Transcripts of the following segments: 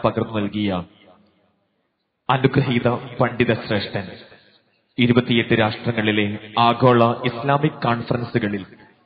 പകർന്നു നൽകിയ അനുഗ്രഹീത പണ്ഡിത ശ്രേഷ്ഠൻ ഇരുപത്തിയെട്ട് രാഷ്ട്രങ്ങളിലെ ആഗോള ഇസ്ലാമിക് കോൺഫറൻസുകളിൽ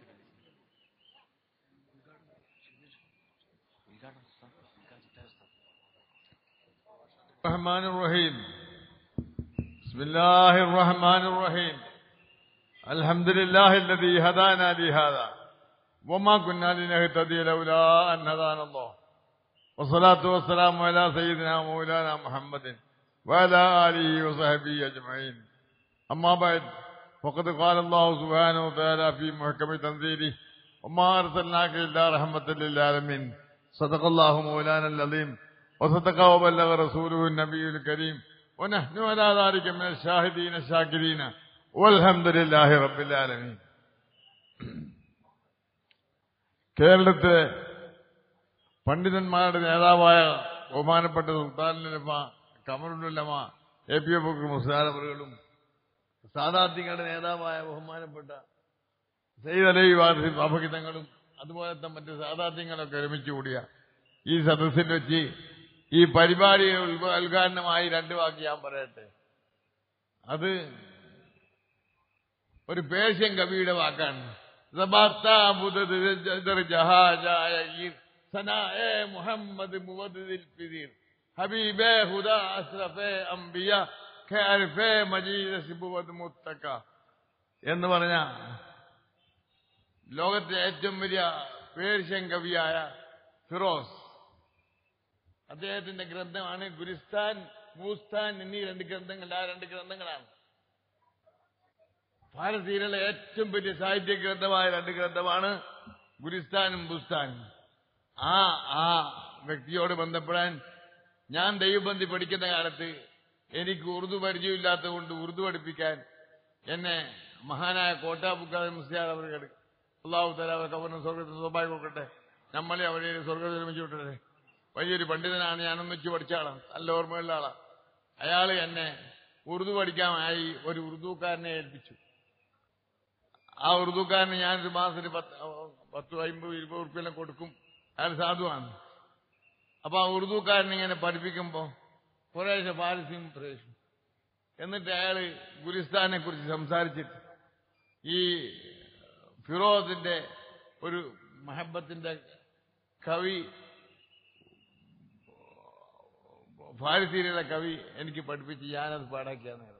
الرحمن الرحيم بسم الله الرحمن الرحيم الحمد لله الذي هدانا لهذا وما كنا لنهتدي لولا أن هدانا الله والصلاة والسلام على سيدنا مولانا محمد وعلى آله وصحبه أجمعين أما بعد فقد قال الله سبحانه وتعالى في محكم تنزيله وما أرسلناك إلا رحمة للعالمين صدق الله مولانا العظيم وصدق وبلغ رسوله النبي الكريم ونحن على ذلك من الشاهدين الشاكرين والحمد لله رب العالمين കേരളത്തിലെ പണ്ഡിതന്മാരുടെ നേതാവായ ബഹുമാനപ്പെട്ട സുൽത്താനുലമ കമറുലമ എ പി എഫ് മുസ്ലാലവറുകളും സാധാർത്ഥികളുടെ നേതാവായ ബഹുമാനപ്പെട്ട സയ്യിദ് അലി വാസിഫ് അപഹിതങ്ങളും അതുപോലത്തെ മറ്റ് സാധാർത്ഥ്യങ്ങളൊക്കെ ഒരുമിച്ച് കൂടിയ ഈ സദസ്സിൽ വെച്ച് ഈ പരിപാടി ഉദ്ഘ- ഉദ്ഘാടനമായി രണ്ട് വാക്ക് ഞാൻ പറയട്ടെ അത് ഒരു പേർഷ്യൻ കവിയുടെ വാക്കാണ് മുഹമ്മദ് ഹബീബേ ഹുദ അസ്രഫേ അംബിയ ഖാരിഫേ മജീദ് സിബുവദ് മുത്തക്ക എന്ന് പറഞ്ഞ ലോകത്തെ ഏറ്റവും വലിയ പേർഷ്യൻ കവിയായ ഫിറോസ് അദ്ദേഹത്തിന്റെ ഗ്രന്ഥമാണ് ഗുരിസ്ഥാൻ മൂസ്ഥാൻ എന്നീ രണ്ട് ഗ്രന്ഥങ്ങൾ ആ രണ്ട് ഗ്രന്ഥങ്ങളാണ് ഭാരതീയരുടെ ഏറ്റവും വലിയ സാഹിത്യ ഗ്രന്ഥമായ രണ്ട് ഗ്രന്ഥമാണ് ഗുരിസ്ഥാനും ബുസ്താനും ആ ആ വ്യക്തിയോട് ബന്ധപ്പെടാൻ ഞാൻ ദൈവബന്ധി പഠിക്കുന്ന കാലത്ത് എനിക്ക് ഉറുദു പരിചയമില്ലാത്തത് കൊണ്ട് ഉറുദു പഠിപ്പിക്കാൻ എന്നെ മഹാനായ കോട്ടാബുക്കാരൻ മുസ്ലിയാർ അവർ അള്ളാഹു തല അവർക്ക് അവരുടെ സ്വർഗത്തിൽ സ്വാഭാവികം കൊടുക്കട്ടെ നമ്മളെ അവരെ സ്വർഗത്തിൽ നിർമ്മിച്ചു വിട്ടേ വലിയൊരു പണ്ഡിതനാണ് ഞാനൊന്ന് വെച്ച് പഠിച്ച ആളാണ് നല്ല ഓർമ്മയുള്ള ആളാണ് അയാൾ എന്നെ ഉറുദു പഠിക്കാനായി ഒരു ഉറുദുക്കാരനെ ഏൽപ്പിച്ചു ആ ഉറുദുക്കാരന് ഞാനൊരു മാസത്തിന് പത്ത് പത്ത് അമ്പത് ഇരുപത് ഉറുപ്പ്യെല്ലാം കൊടുക്കും അയാൾ സാധുവാണ് അപ്പൊ ആ ഉറുദുക്കാരനെ ഇങ്ങനെ പഠിപ്പിക്കുമ്പോ കുറേശ്ശെ പാരസ്യം പ്രവേശം എന്നിട്ട് അയാൾ ഗുലിസ്ഥാനെ കുറിച്ച് സംസാരിച്ചിട്ട് ഈ ഫിറോസിന്റെ ഒരു മഹബത്തിന്റെ കവി ഫാരിസീലുള്ള കവി എനിക്ക് പഠിപ്പിച്ച് ഞാനത് പാടാക്കിയാണ് നേരം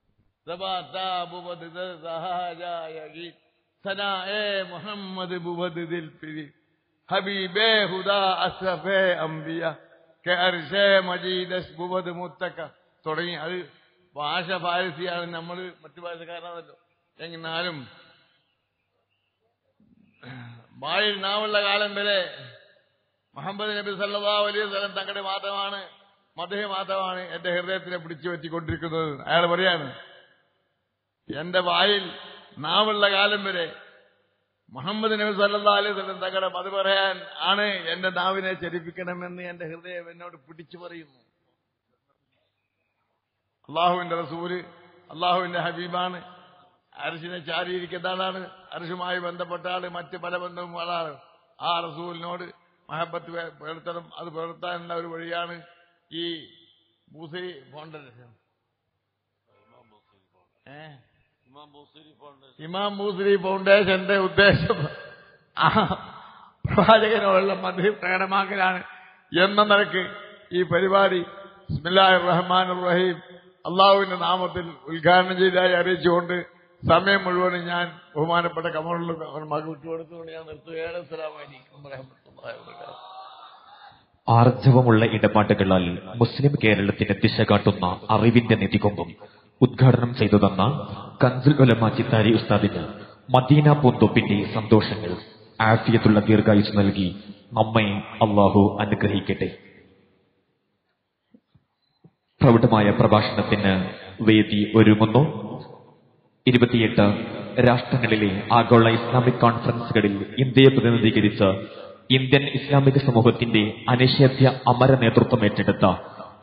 മുഹമ്മദ് ബുബദിൽ പിരി ഹബീബേ ഹുദാ അസ്രഫേ അംബിയ കർഷേ മജീദസ് ബുബദ് മുത്തക്ക തുടങ്ങി അത് ഭാഷ ഫാരിസിയാണ് നമ്മൾ മറ്റു ഭാഷക്കാരാണല്ലോ എങ്ങനാലും വായിൽ നാവുള്ള കാലം വരെ മുഹമ്മദ് നബി സല്ലാ വലിയ സ്ഥലം തങ്ങളുടെ മാത്രമാണ് മധുഹ മാത്രമാണ് എന്റെ ഹൃദയത്തിനെ പിടിച്ചു പറ്റിക്കൊണ്ടിരിക്കുന്നത് അയാൾ പറയാണ് എന്റെ വായിൽ നാവുള്ള കാലം വരെ മുഹമ്മദ് നബി സല്ലാ അലൈഹി സ്വലം തങ്ങളുടെ മത് പറയാൻ ആണ് എന്റെ നാവിനെ ചരിപ്പിക്കണമെന്ന് എന്റെ ഹൃദയം എന്നോട് പിടിച്ചു പറയുന്നു അള്ളാഹുവിന്റെ റസൂല് അള്ളാഹുവിന്റെ ഹബീബാണ് അരശിനെ ചാരിയിരിക്കുന്ന ആളാണ് അരശുമായി ബന്ധപ്പെട്ട ആള് മറ്റ് പല ബന്ധവും ആളാണ് ആ റസൂലിനോട് മഹബത്ത് പുലർത്തണം അത് പുലർത്താനുള്ള ഒരു വഴിയാണ് ഈ ബൂസരി ഫൗണ്ടേഷൻ ഏ ഇമാം ബൂസരി ഫൗണ്ടേഷന്റെ ഉദ്ദേശം ആ പ്രവാചകനോടുള്ള മധു പ്രകടമാക്കലാണ് എന്ന നിലക്ക് ഈ പരിപാടി ബിസ്മില്ലാഹിർ റഹ്മാൻ റഹീം അള്ളാഹുവിന്റെ നാമത്തിൽ ഉദ്ഘാടനം ചെയ്തതായി അറിയിച്ചുകൊണ്ട് സമയം മുഴുവനും ഞാൻ ബഹുമാനപ്പെട്ട കമറുള്ള മകൾ വിട്ടുകൊടുത്തുകൊണ്ട് ഞാൻ നിർത്തുകയാണ് അസ്സലാമു അലൈക്കും വറഹ്മത്തുള്ളാഹി വബറകാതുഹു ആർജവമുള്ള ഇടപാടുകളാൽ മുസ്ലിം കേരളത്തിന് ദിശ കാട്ടുന്ന അറിവിന്റെ നിധികൊമ്പും ഉദ്ഘാടനം ചെയ്തു തന്ന കൻസുൽ ഉലമ ചിത്താരി ഉസ്താദിന് മദീന പൂന്തോപ്പിന്റെ സന്തോഷങ്ങൾ ആഫിയത്തുള്ള ദീർഘായുസ് നൽകി നമ്മെ അള്ളാഹു അനുഗ്രഹിക്കട്ടെ പ്രൗഢമായ പ്രഭാഷണത്തിന് വേദി ഒരുങ്ങുന്നു ഇരുപത്തിയെട്ട് രാഷ്ട്രങ്ങളിലെ ആഗോള ഇസ്ലാമിക് കോൺഫറൻസുകളിൽ ഇന്ത്യയെ പ്രതിനിധീകരിച്ച് ഇന്ത്യൻ ഇസ്ലാമിക സമൂഹത്തിന്റെ അനിഷേധ്യ അമര നേതൃത്വം ഏറ്റെടുത്ത